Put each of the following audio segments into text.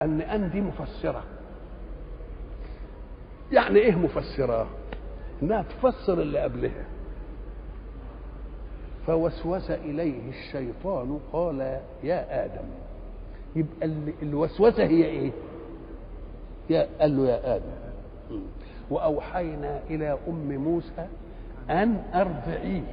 ان ان دي مفسره يعني ايه مفسره انها تفسر اللي قبلها فوسوس اليه الشيطان قال يا ادم يبقى ال- الوسوسه هي ايه يا قال له يا ادم واوحينا الى ام موسى ان ارضعيه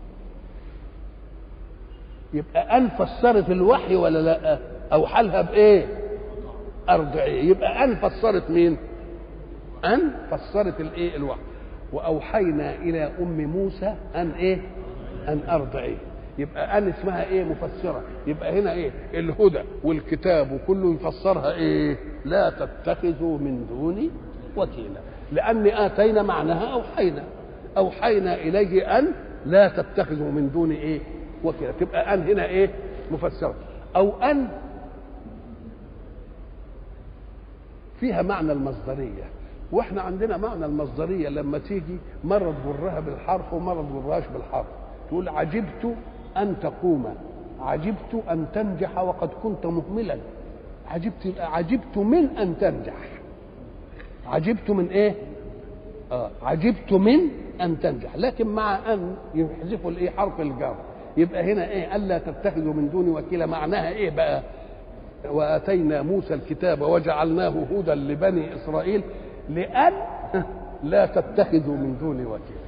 يبقى ان فسرت الوحي ولا لا او حالها بايه ارضعيه يبقى ان فسرت مين ان فسرت الايه الوحي واوحينا الى ام موسى ان ايه ان ارضعيه يبقى ان اسمها ايه مفسره يبقى هنا ايه الهدى والكتاب وكله يفسرها ايه لا تتخذوا من دوني وكيلا لان اتينا معناها اوحينا اوحينا اليه ان لا تتخذوا من دوني ايه وكيلا تبقى ان هنا ايه مفسره او ان فيها معنى المصدريه واحنا عندنا معنى المصدريه لما تيجي مره تجرها بالحرف ومره تجرهاش بالحرف تقول عجبت ان تقوم عجبت ان تنجح وقد كنت مهملا عجبت عجبت من ان تنجح عجبت من ايه آه عجبت من ان تنجح لكن مع ان يحذفوا الايه حرف الجر يبقى هنا ايه الا تتخذوا من دوني وكيلا معناها ايه بقى واتينا موسى الكتاب وجعلناه هدى لبني اسرائيل لان لا تتخذوا من دوني وكيلا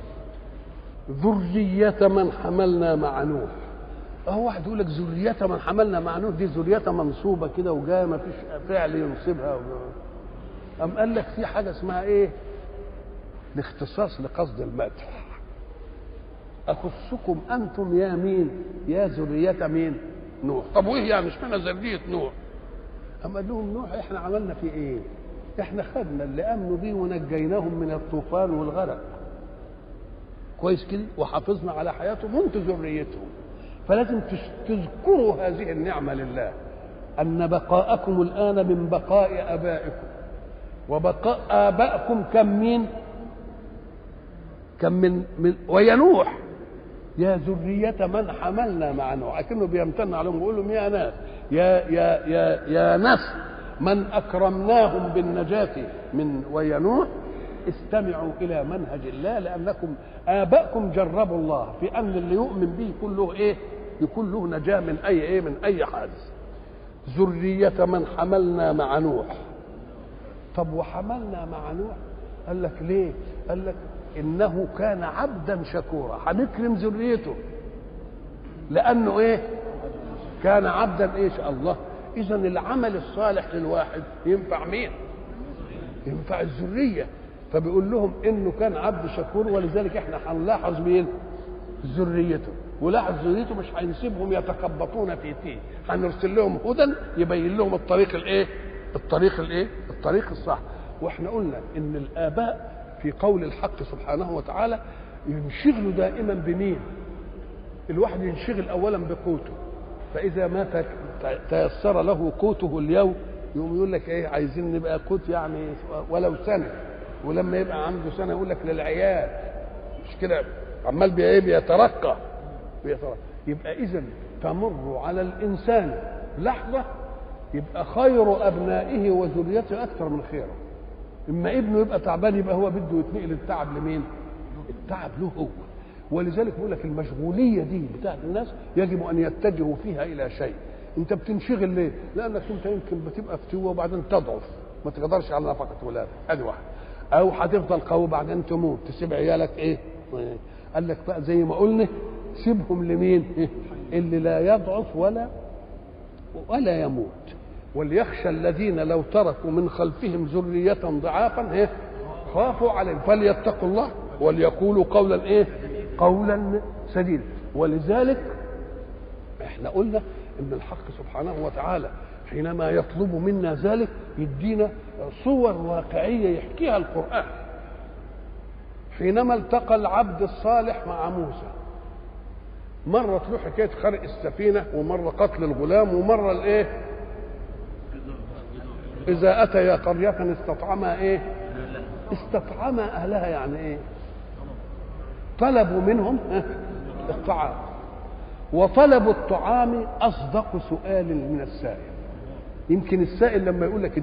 ذرية من حملنا مع نوح اهو واحد يقول لك ذرية من حملنا مع نوح دي ذرية منصوبة كده وجاية ما فيش فعل ينصبها أم قال لك في حاجة اسمها ايه؟ الاختصاص لقصد المدح أخصكم أنتم يا مين؟ يا ذرية مين؟ نوح طب وإيه يعني اشمعنى ذرية نوح؟ أما قال لهم نوح إحنا عملنا في إيه؟ إحنا خدنا اللي آمنوا بيه ونجيناهم من الطوفان والغرق كويس كده وحافظنا على حياتهم وانتم ذريتهم فلازم تش- تذكروا هذه النعمة لله أن بقاءكم الآن من بقاء آبائكم وبقاء آبائكم كم مين؟ كم من, من ويا نوح يا ذرية من حملنا مع نوح أكنه بيمتن عليهم ويقول لهم يا ناس يا يا يا يا ناس من أكرمناهم بالنجاة من ويا نوح استمعوا إلى منهج الله لأنكم آباءكم جربوا الله في أن اللي يؤمن به يكون له إيه؟ يكون له نجاة من أي إيه؟ من أي حادث ذرية من حملنا مع نوح طب وحملنا مع نوح قال لك ليه قال لك انه كان عبدا شكورا هنكرم ذريته لانه ايه كان عبدا ايش الله اذا العمل الصالح للواحد ينفع مين ينفع الذريه فبيقول لهم انه كان عبد شكور ولذلك احنا هنلاحظ مين ذريته ولاحظ ذريته مش هنسيبهم يتخبطون في تيه هنرسل لهم هدى يبين لهم الطريق الايه الطريق الايه الطريق الصح واحنا قلنا ان الاباء في قول الحق سبحانه وتعالى ينشغلوا دائما بمين الواحد ينشغل اولا بقوته فاذا ما ت- تيسر له قوته اليوم يقوم يقول لك ايه عايزين نبقى قوت يعني ولو سنه ولما يبقى عنده سنه يقول لك للعيال مش كده عمال بي- ايه بيترقى بيترقى يبقى اذا تمر على الانسان لحظه يبقى خير ابنائه وذريته اكثر من خيره اما ابنه يبقى تعبان يبقى هو بده يتنقل التعب لمين التعب له هو ولذلك بقول لك المشغوليه دي بتاعت الناس يجب ان يتجهوا فيها الى شيء انت بتنشغل ليه لانك انت يمكن بتبقى فتوه وبعدين تضعف ما تقدرش على نفقه ولادك ادي واحد او هتفضل قوي بعدين تموت تسيب عيالك ايه قال لك بقى زي ما قلنا سيبهم لمين اللي لا يضعف ولا ولا يموت وليخشى الذين لو تركوا من خلفهم ذرية ضعافا ايه خافوا عليهم فليتقوا الله وليقولوا قولا ايه قولا سديدا ولذلك احنا قلنا ان الحق سبحانه وتعالى حينما يطلب منا ذلك يدينا صور واقعيه يحكيها القران حينما التقى العبد الصالح مع موسى مرة له حكاية خرق السفينة ومرة قتل الغلام ومرة الايه إذا أتيا قرية استطعما ايه استطعما أهلها يعني ايه طلبوا منهم ها، الطعام وطلب الطعام أصدق سؤال من السائل يمكن السائل لما يقول لك